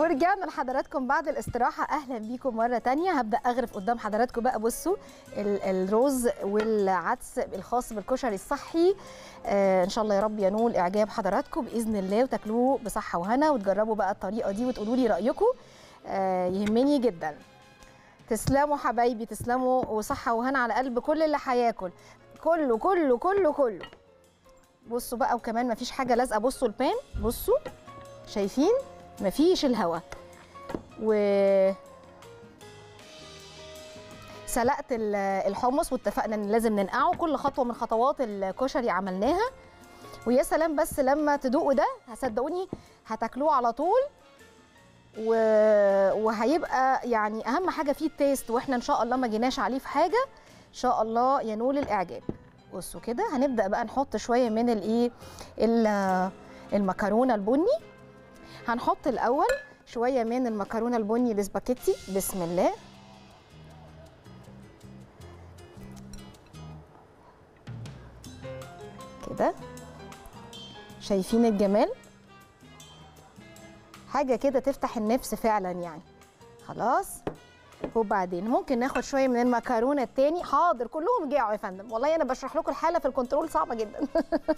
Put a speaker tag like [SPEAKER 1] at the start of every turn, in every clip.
[SPEAKER 1] ورجعنا لحضراتكم بعد الاستراحة أهلا بيكم مرة تانية هبدأ أغرف قدام حضراتكم بقى بصوا ال- الرز والعدس الخاص بالكشري الصحي آه إن شاء الله يا رب ينول إعجاب حضراتكم بإذن الله وتاكلوه بصحة وهنا وتجربوا بقى الطريقة دي وتقولوا لي رأيكم آه يهمني جدا تسلموا حبايبي تسلموا وصحة وهنا على قلب كل اللي هياكل كله كله كله كله بصوا بقى وكمان مفيش حاجة لازقة بصوا البان بصوا شايفين مفيش الهوا و سلقت ال- الحمص واتفقنا ان لازم ننقعه كل خطوه من خطوات الكشري عملناها ويا سلام بس لما تدوقوا ده هصدقوني هتاكلوه على طول و... وهيبقى يعني اهم حاجه فيه التيست واحنا ان شاء الله ما جيناش عليه في حاجه ان شاء الله ينول الاعجاب بصوا كده هنبدا بقى نحط شويه من الايه ال- المكرونه البني هنحط الاول شويه من المكرونه البني الاسباجيتي بسم الله كده شايفين الجمال حاجه كده تفتح النفس فعلا يعني خلاص وبعدين ممكن ناخد شويه من المكرونه التاني حاضر كلهم جاعوا يا فندم والله انا بشرح لكم الحاله في الكنترول صعبه جدا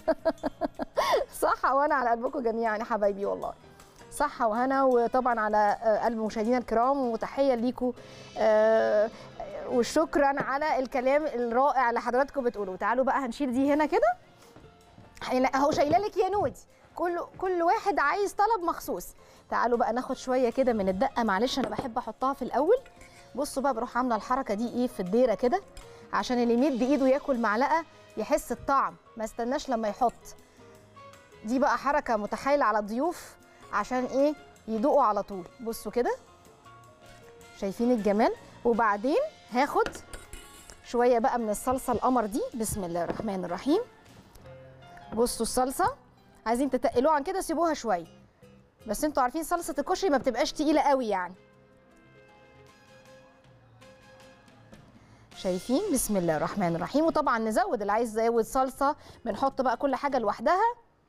[SPEAKER 1] صح وانا على قلبكم جميعا يا حبايبي والله صحة وهنا وطبعا على آه، قلب مشاهدينا الكرام وتحية ليكم آه، وشكرا على الكلام الرائع اللي حضراتكم بتقولوه تعالوا بقى هنشيل دي هنا كده هنا اهو شايله لك يا نودي كل كل واحد عايز طلب مخصوص تعالوا بقى ناخد شويه كده من الدقه معلش انا بحب احطها في الاول بصوا بقى بروح عامله الحركه دي ايه في الديره كده عشان اللي يمد ايده ياكل معلقه يحس الطعم ما استناش لما يحط دي بقى حركه متحايله على الضيوف عشان ايه يدوقوا على طول بصوا كده شايفين الجمال وبعدين هاخد شويه بقى من الصلصه القمر دي بسم الله الرحمن الرحيم بصوا الصلصه عايزين تتقلوها عن كده سيبوها شويه بس انتوا عارفين صلصه الكشري ما بتبقاش تقيله قوي يعني شايفين بسم الله الرحمن الرحيم وطبعا نزود اللي عايز يزود صلصه بنحط بقى كل حاجه لوحدها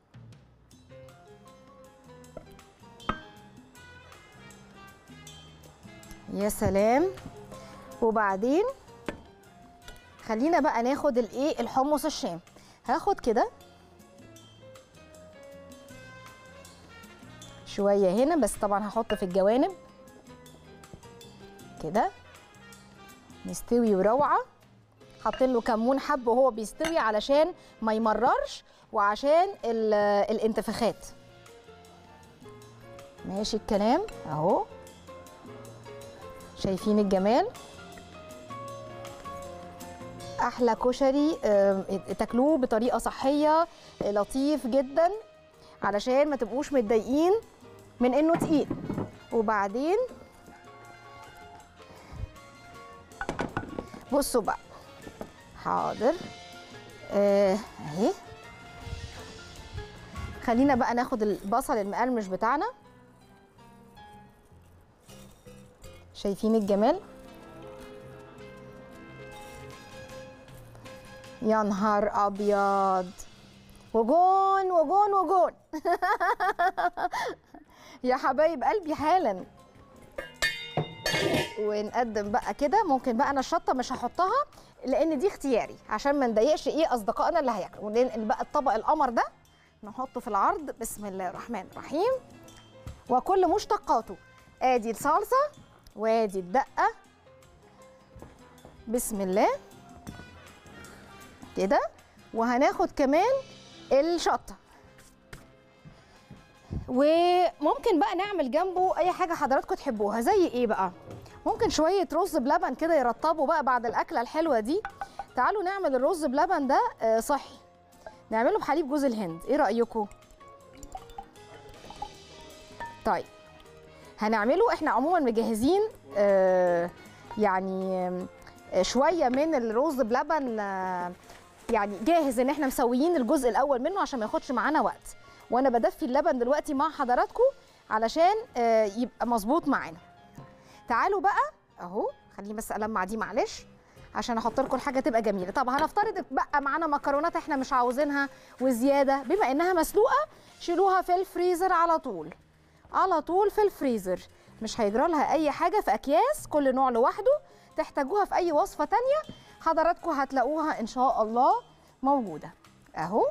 [SPEAKER 1] يا سلام وبعدين خلينا بقى ناخد الايه الحمص الشام هاخد كده شويه هنا بس طبعا هحط في الجوانب كده مستوي وروعه حاطين له كمون حب وهو بيستوي علشان ما يمررش وعشان ال- الانتفاخات ماشي الكلام اهو شايفين الجمال احلى كشري آم، تاكلوه بطريقه صحيه آه، لطيف جدا علشان ما تبقوش متضايقين من انه تقيل وبعدين بصوا بقى حاضر آه، اهي خلينا بقى ناخد البصل المقرمش بتاعنا شايفين الجمال يا نهار ابيض وجون وجون وجون يا حبايب قلبي حالا ونقدم بقى كده ممكن بقى انا الشطه مش هحطها لان دي اختياري عشان ما نضايقش ايه اصدقائنا اللي هياكلوا وننقل بقى الطبق القمر ده نحطه في العرض بسم الله الرحمن الرحيم وكل مشتقاته ادي الصلصه وادي الدقه بسم الله كده وهناخد كمان الشطه وممكن بقى نعمل جنبه اي حاجه حضراتكم تحبوها زي ايه بقى ممكن شويه رز بلبن كده يرطبوا بقى بعد الاكله الحلوه دي تعالوا نعمل الرز بلبن ده آه، صحي نعمله بحليب جوز الهند ايه رايكم طيب هنعمله احنا عموما مجهزين آه، يعني آه، شويه من الرز بلبن آه، يعني جاهز ان احنا مسويين الجزء الاول منه عشان ما ياخدش معانا وقت وانا بدفي اللبن دلوقتي مع حضراتكم علشان آه، يبقى مظبوط معانا تعالوا بقى اهو خليني بس المع دي معلش عشان احط لكم الحاجه تبقى جميله طب هنفترض بقى معانا مكرونات احنا مش عاوزينها وزياده بما انها مسلوقه شيلوها في الفريزر على طول على طول في الفريزر مش هيجرى لها اي حاجه في اكياس كل نوع لوحده تحتاجوها في اي وصفه تانية حضراتكم هتلاقوها ان شاء الله موجوده اهو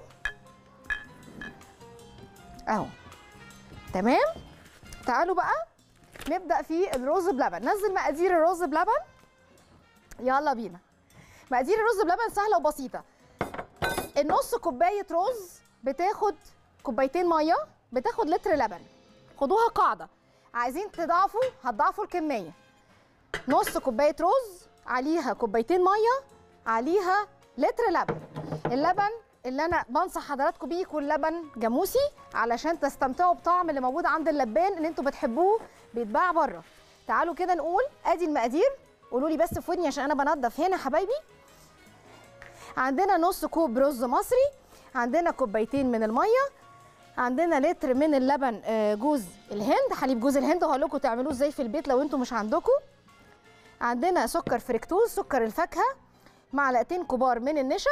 [SPEAKER 1] اهو تمام تعالوا بقى نبدا في الرز بلبن نزل مقادير الرز بلبن يلا بينا مقادير الرز بلبن سهله وبسيطه النص كوبايه رز بتاخد كوبايتين ميه بتاخد لتر لبن خدوها قاعده عايزين تضاعفوا هتضاعفوا الكميه نص كوبايه رز عليها كوبايتين ميه عليها لتر لبن اللبن اللي انا بنصح حضراتكم بيه يكون لبن جاموسي علشان تستمتعوا بطعم اللي موجود عند اللبان اللي انتوا بتحبوه بيتباع بره تعالوا كده نقول ادي المقادير قولوا لي بس في ودني عشان انا بنضف هنا حبايبي عندنا نص كوب رز مصري عندنا كوبايتين من الميه عندنا لتر من اللبن آه، جوز الهند حليب جوز الهند وهقول لكم تعملوه ازاي في البيت لو انتم مش عندكم عندنا سكر فركتوز سكر الفاكهه معلقتين كبار من النشا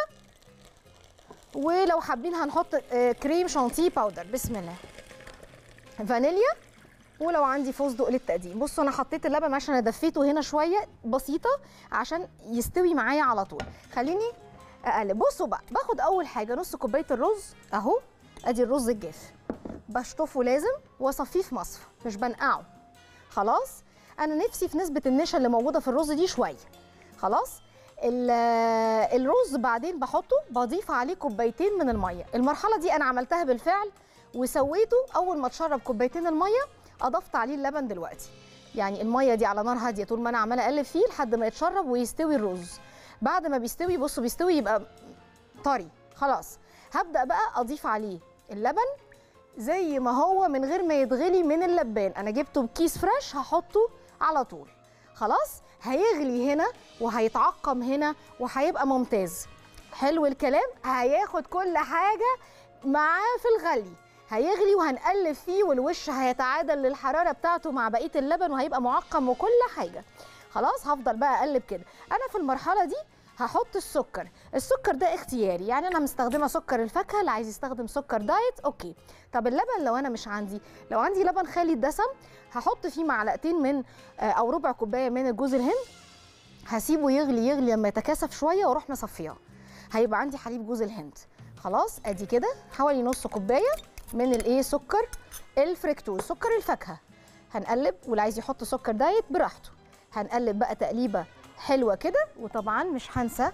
[SPEAKER 1] ولو حابين هنحط آه، كريم شانتيه باودر بسم الله فانيليا ولو عندي فستق للتقديم بصوا انا حطيت اللبن عشان انا دفيته هنا شويه بسيطه عشان يستوي معايا على طول خليني اقلب بصوا بقى باخد اول حاجه نص كوبايه الرز اهو ادي الرز الجاف بشطفه لازم واصفيه في مصفى مش بنقعه خلاص انا نفسي في نسبه النشا اللي موجوده في الرز دي شويه خلاص ال- الرز بعدين بحطه بضيف عليه كوبايتين من الميه المرحله دي انا عملتها بالفعل وسويته اول ما اتشرب كوبايتين الميه اضفت عليه اللبن دلوقتي يعني الميه دي على نار هاديه طول ما انا عماله اقلب فيه لحد ما يتشرب ويستوي الرز بعد ما بيستوي بصوا بيستوي يبقى طري خلاص هبدا بقى اضيف عليه اللبن زي ما هو من غير ما يتغلي من اللبان انا جبته بكيس فريش هحطه على طول خلاص هيغلي هنا وهيتعقم هنا وهيبقى ممتاز حلو الكلام هياخد كل حاجه معاه في الغلي هيغلي وهنقلب فيه والوش هيتعادل للحراره بتاعته مع بقيه اللبن وهيبقى معقم وكل حاجه خلاص هفضل بقى اقلب كده انا في المرحله دي هحط السكر السكر ده اختياري يعني انا مستخدمه سكر الفاكهه اللي عايز يستخدم سكر دايت اوكي طب اللبن لو انا مش عندي لو عندي لبن خالي الدسم هحط فيه معلقتين من آه، او ربع كوبايه من الجوز الهند هسيبه يغلي يغلي لما يتكاثف شويه واروح مصفياه هيبقى عندي حليب جوز الهند خلاص ادي كده حوالي نص كوبايه من الايه سكر الفركتوز سكر الفاكهه هنقلب واللي عايز يحط سكر دايت براحته هنقلب بقى تقليبه حلوه كده وطبعا مش هنسى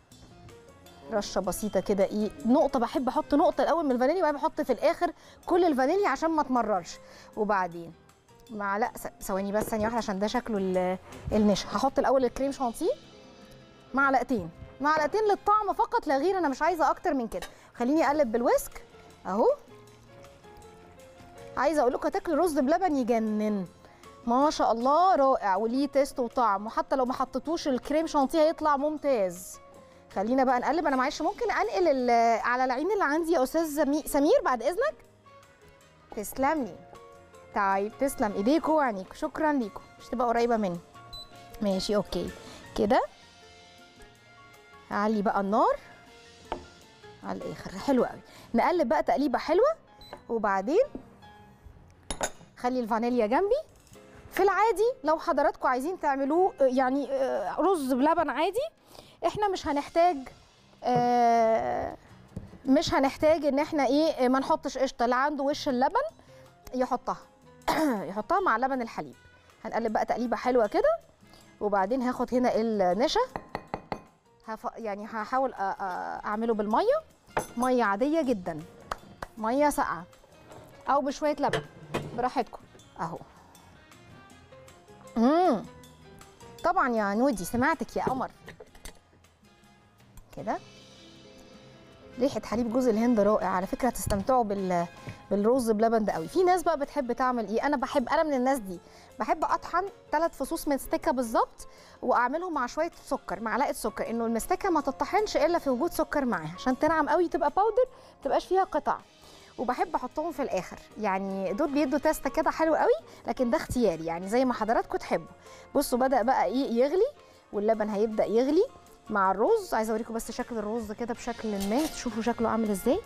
[SPEAKER 1] رشه بسيطه كده ايه نقطه بحب احط نقطه الاول من الفانيليا وبعدين بحط في الاخر كل الفانيليا عشان ما تمررش وبعدين معلقه س- ثواني بس ثانيه واحده عشان ده شكله ال- النشا هحط الاول الكريم شانتيه معلقتين معلقتين للطعم فقط لا غير انا مش عايزه اكتر من كده خليني اقلب بالويسك اهو عايزه اقول لكم هتاكلوا رز بلبن يجنن ما شاء الله رائع وليه تيست وطعم وحتى لو ما حطيتوش الكريم شانتيه هيطلع ممتاز خلينا بقى نقلب انا معلش ممكن انقل ال- على العين اللي عندي يا استاذ زمي- سمير بعد اذنك تسلم لي طيب تسلم ايديكوا وعينيكوا شكرا ليكوا مش تبقى قريبه مني ماشي اوكي كده اعلي بقى النار على الاخر حلو قوي نقلب بقى تقليبه حلوه وبعدين خلي الفانيليا جنبي في العادي لو حضراتكم عايزين تعملوه آه، يعني آه، رز بلبن عادي احنا مش هنحتاج آه، مش هنحتاج ان احنا ايه آه، ما نحطش قشطه اللي عنده وش اللبن يحطها يحطها مع لبن الحليب هنقلب بقى تقليبه حلوه كده وبعدين هاخد هنا النشا هف... يعني هحاول أ- أ- اعمله بالميه ميه عاديه جدا ميه ساقعه او بشويه لبن براحتكم اهو امم طبعا يا نودي سمعتك يا قمر كده ريحه حليب جوز الهند رائع على فكره هتستمتعوا بال بالرز بلبن ده قوي في ناس بقى بتحب تعمل ايه انا بحب انا من الناس دي بحب اطحن ثلاث فصوص مستكه بالظبط واعملهم مع شويه سكر معلقه سكر انه المستكه ما تطحنش الا في وجود سكر معاها عشان تنعم قوي تبقى باودر ما تبقاش فيها قطع وبحب احطهم في الاخر يعني دول بيدوا تاسته كده حلو قوي لكن ده اختياري يعني زي ما حضراتكم تحبوا بصوا بدا بقى ايه يغلي واللبن هيبدا يغلي مع الرز عايزه اوريكم بس شكل الرز كده بشكل ما تشوفوا شكله عامل ازاي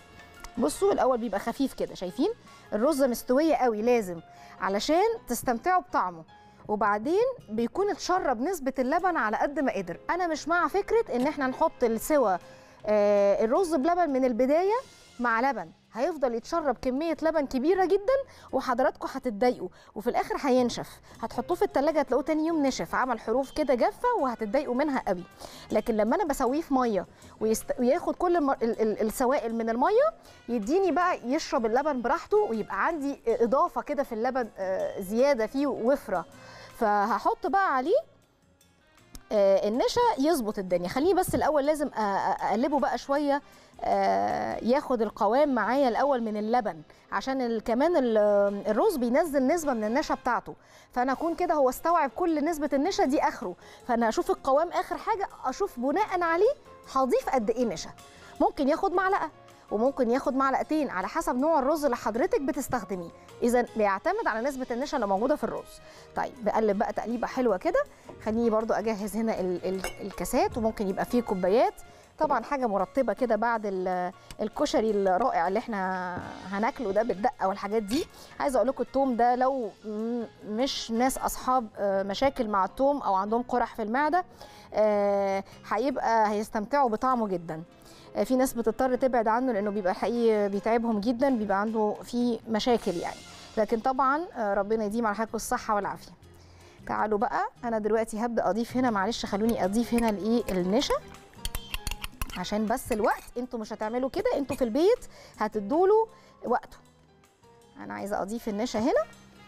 [SPEAKER 1] بصوا الاول بيبقى خفيف كده شايفين الرز مستويه قوي لازم علشان تستمتعوا بطعمه وبعدين بيكون اتشرب نسبه اللبن على قد ما قدر انا مش مع فكره ان احنا نحط السوى آه الرز بلبن من البدايه مع لبن هيفضل يتشرب كميه لبن كبيره جدا وحضراتكم هتتضايقوا وفي الاخر هينشف هتحطوه في التلاجة هتلاقوه تاني يوم نشف عمل حروف كده جافه وهتتضايقوا منها قوي لكن لما انا بسويه في ميه ويست... وياخد كل الم... ال... ال... السوائل من الميه يديني بقى يشرب اللبن براحته ويبقى عندي اضافه كده في اللبن آه، زياده فيه وفره فهحط بقى عليه آه، النشا يظبط الدنيا خليه بس الاول لازم أ- أ- اقلبه بقى شويه آه، ياخد القوام معايا الاول من اللبن عشان ال- كمان ال- الرز بينزل نسبه من النشا بتاعته فانا اكون كده هو استوعب كل نسبه النشا دي اخره فانا اشوف القوام اخر حاجه اشوف بناء عليه هضيف قد ايه نشا ممكن ياخد معلقه وممكن ياخد معلقتين على حسب نوع الرز اللي حضرتك بتستخدميه اذا بيعتمد على نسبه النشا اللي موجوده في الرز طيب بقلب بقى تقليبه حلوه كده خليني برضو اجهز هنا ال- ال- الكاسات وممكن يبقى فيه كوبايات طبعا حاجه مرطبه كده بعد ال- الكشري الرائع اللي احنا هناكله ده بالدقه والحاجات دي عايزه اقول لكم التوم ده لو م- مش ناس اصحاب آه، مشاكل مع التوم او عندهم قرح في المعده آه، هيبقى هيستمتعوا بطعمه جدا آه، في ناس بتضطر تبعد عنه لانه بيبقى حقيقي بيتعبهم جدا بيبقى عنده فيه مشاكل يعني لكن طبعا آه، ربنا يديم على حضراتكم الصحه والعافيه تعالوا بقى انا دلوقتي هبدا اضيف هنا معلش خلوني اضيف هنا الايه النشا عشان بس الوقت انتوا مش هتعملوا كده انتوا في البيت هتدوله وقته انا عايزه اضيف النشا هنا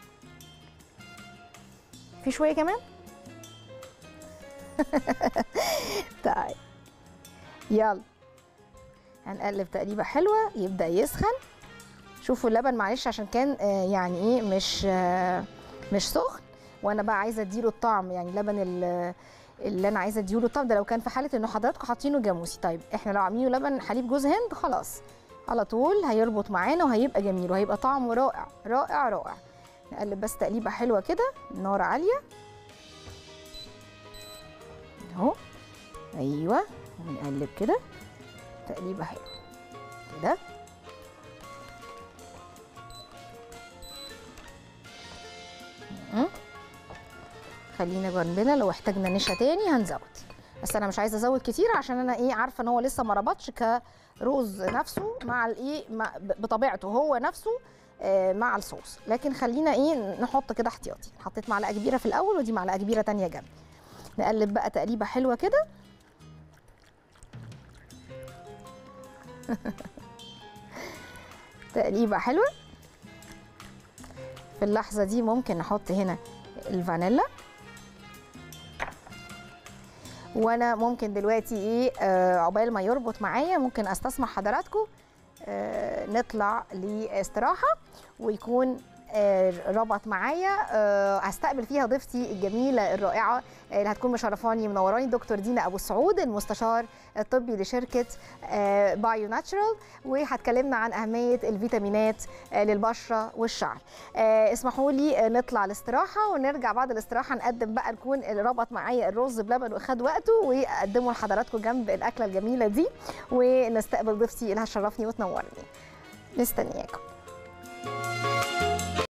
[SPEAKER 1] في شويه كمان طيب يلا هنقلب تقليبه حلوه يبدا يسخن شوفوا اللبن معلش عشان كان آه، يعني ايه مش آه، مش سخن وانا بقى عايزه اديله الطعم يعني لبن ال- اللي انا عايزه اديله الطعم ده لو كان في حاله انه حضراتكم حاطينه جاموسي طيب احنا لو عاملينه لبن حليب جوز هند خلاص على طول هيربط معانا وهيبقى جميل وهيبقى طعمه رائع رائع رائع نقلب بس تقليبه حلوه كده النار عاليه اهو ايوه ونقلب كده تقليبه حلوه كده مم. خلينا جنبنا لو احتاجنا نشا تاني هنزود بس انا مش عايزه ازود كتير عشان انا ايه عارفه ان هو لسه ما ربطش كرز نفسه مع الايه مع- ب- بطبيعته هو نفسه آه، مع الصوص لكن خلينا ايه نحط كده احتياطي حطيت معلقه كبيره في الاول ودي معلقه كبيره تانية جنب نقلب بقى تقليبه حلوه كده تقليبه حلوه في اللحظه دي ممكن نحط هنا الفانيلا وانا ممكن دلوقتي ايه آه عقبال ما يربط معايا ممكن استسمح حضراتكم آه نطلع لاستراحه ويكون آه ربط معايا آه هستقبل فيها ضيفتي الجميله الرائعه آه، اللي هتكون مشرفاني منوراني دكتور دينا ابو السعود المستشار الطبي لشركه آه بايو ناتشرال وهتكلمنا عن اهميه الفيتامينات آه للبشره والشعر آه اسمحوا لي آه، نطلع الاستراحه ونرجع بعد الاستراحه نقدم بقى نكون اللي ربط معايا الرز بلبن واخد وقته واقدمه لحضراتكم جنب الاكله الجميله دي ونستقبل ضيفتي اللي هتشرفني وتنورني مستنياكم